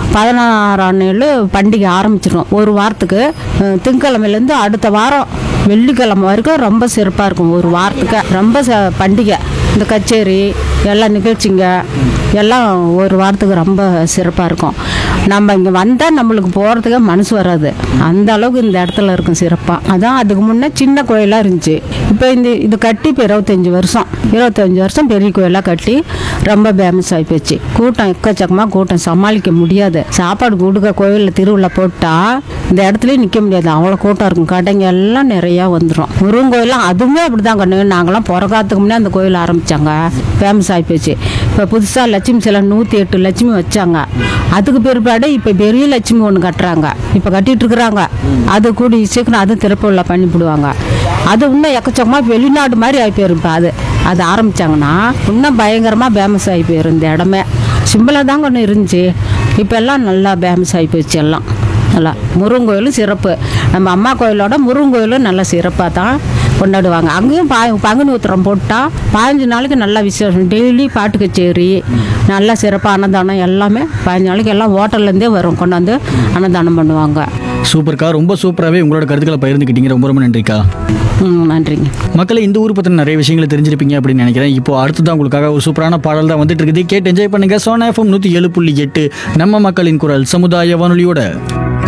பதினாறாம் நாள் பண்டிகை ஆரம்பிச்சிடும் ஒரு வாரத்துக்கு அஹ், திங்கட்கிழமையிலேருந்து அடுத்த வாரம் வெள்ளிக்கிழமை வரைக்கும் ரொம்ப சிறப்பாக இருக்கும் ஒரு வாரத்துக்கு ரொம்ப ச- பண்டிகை இந்த கச்சேரி எல்லா நிகழ்ச்சிங்க எல்லாம் ஒரு வாரத்துக்கு ரொம்ப சிறப்பாக இருக்கும் நம்ம இங்கே வந்தால் நம்மளுக்கு போகிறதுக்கே மனசு வராது அந்த அளவுக்கு இந்த இடத்துல இருக்கும் சிறப்பாக அதான் அதுக்கு முன்னே சின்ன கோயிலாக இருந்துச்சு இப்போ இந்த இது கட்டி இப்போ இருபத்தஞ்சி வருஷம் இருபத்தஞ்சி வருஷம் பெரிய கோயிலாக கட்டி ரொம்ப ஃபேமஸ் ஆகி போச்சு கூட்டம் எக்கச்சக்கமாக கூட்டம் சமாளிக்க முடியாது சாப்பாடு கொடுக்க கோயிலில் திருவிழா போட்டால் இந்த இடத்துலயே நிற்க முடியாது அவ்வளோ கூட்டம் இருக்கும் கடைங்க எல்லாம் நிறையா வந்துடும் முருகன் கோயிலாம் அதுவுமே அப்படி தான் கண்ணு நாங்களாம் பிறக்காத்துக்கு முன்னே அந்த கோயில் ஆரம்பித்தாங்க ஃபேமஸ் ஆகி போச்சு இப்போ புதுசாக லட்சுமி சிலை நூற்றி எட்டு லட்சுமி வச்சாங்க அதுக்கு பிற்பாடு இப்போ பெரிய லட்சுமி ஒன்று கட்டுறாங்க இப்போ கட்டிட்டு இருக்கிறாங்க அது கூடி சீக்கிரம் அது திறப்புள்ள பண்ணிவிடுவாங்க அது இன்னும் எக்கச்சக்கமாக வெளிநாடு மாதிரி ஆகி போயிரும் இப்போ அது அது ஆரம்பித்தாங்கன்னா இன்னும் பயங்கரமாக ஃபேமஸ் ஆகி போயிரும் இந்த இடமே சிம்பிளாக தாங்க ஒன்று இருந்துச்சு இப்போ எல்லாம் நல்லா ஃபேமஸ் ஆகி போச்சு எல்லாம் நல்லா முருகன் கோயிலும் சிறப்பு நம்ம அம்மா கோயிலோட முருகன் கோயிலும் நல்லா சிறப்பாக தான் கொண்டாடுவாங்க அங்கேயும் பா பங்குனி உத்திரம் போட்டால் பதினஞ்சு நாளைக்கு நல்லா விசேஷம் டெய்லி பாட்டு கச்சேரி நல்லா சிறப்பாக அன்னதானம் எல்லாமே பதினஞ்சு நாளைக்கு எல்லாம் ஹோட்டல்லேருந்தே வரும் கொண்டாந்து அன்னதானம் பண்ணுவாங்க சூப்பர்க்கா ரொம்ப சூப்பராகவே உங்களோட கருத்துக்களை பகிர்ந்துக்கிட்டீங்க ரொம்ப ரொம்ப நன்றிக்கா ம் நன்றிங்க மக்களை இந்த ஊர் பற்றின நிறைய விஷயங்களை தெரிஞ்சிருப்பீங்க அப்படின்னு நினைக்கிறேன் இப்போ அடுத்ததான் உங்களுக்காக ஒரு சூப்பரான பாடல் தான் வந்துட்டு இருக்குது கேட்டு என்ஜாய் பண்ணுங்க சோனா எஃப்எம் நூற்றி ஏழு புள்ளி எட்டு நம்ம மக்களின் குரல் சமுதாய வானொலியோட